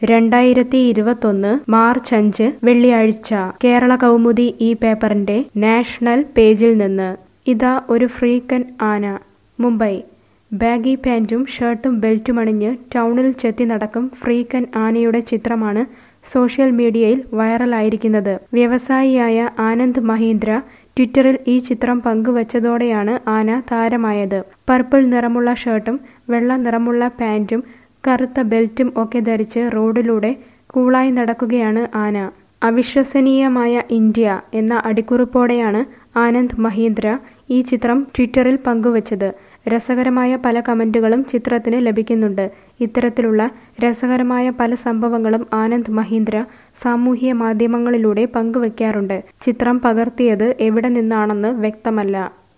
രണ്ടായിരത്തി ഇരുപത്തൊന്ന് മാർച്ച് അഞ്ച് വെള്ളിയാഴ്ച കേരള കൗമുദി ഈ പേപ്പറിന്റെ നാഷണൽ പേജിൽ നിന്ന് ഇതാ ഒരു ഫ്രീക്കൻ ആന മുംബൈ ബാഗി പാൻറ്റും ഷർട്ടും ബെൽറ്റും അണിഞ്ഞ് ടൗണിൽ ചെത്തി നടക്കും ഫ്രീക്കൻ ആനയുടെ ചിത്രമാണ് സോഷ്യൽ മീഡിയയിൽ വൈറലായിരിക്കുന്നത് വ്യവസായിയായ ആനന്ദ് മഹീന്ദ്ര ട്വിറ്ററിൽ ഈ ചിത്രം പങ്കുവച്ചതോടെയാണ് ആന താരമായത് പർപ്പിൾ നിറമുള്ള ഷർട്ടും വെള്ള നിറമുള്ള പാൻറ്റും കറുത്ത ബെൽറ്റും ഒക്കെ ധരിച്ച് റോഡിലൂടെ കൂളായി നടക്കുകയാണ് ആന അവിശ്വസനീയമായ ഇന്ത്യ എന്ന അടിക്കുറിപ്പോടെയാണ് ആനന്ദ് മഹീന്ദ്ര ഈ ചിത്രം ട്വിറ്ററിൽ പങ്കുവച്ചത് രസകരമായ പല കമന്റുകളും ചിത്രത്തിന് ലഭിക്കുന്നുണ്ട് ഇത്തരത്തിലുള്ള രസകരമായ പല സംഭവങ്ങളും ആനന്ദ് മഹീന്ദ്ര സാമൂഹ്യ മാധ്യമങ്ങളിലൂടെ പങ്കുവയ്ക്കാറുണ്ട് ചിത്രം പകർത്തിയത് എവിടെ നിന്നാണെന്ന് വ്യക്തമല്ല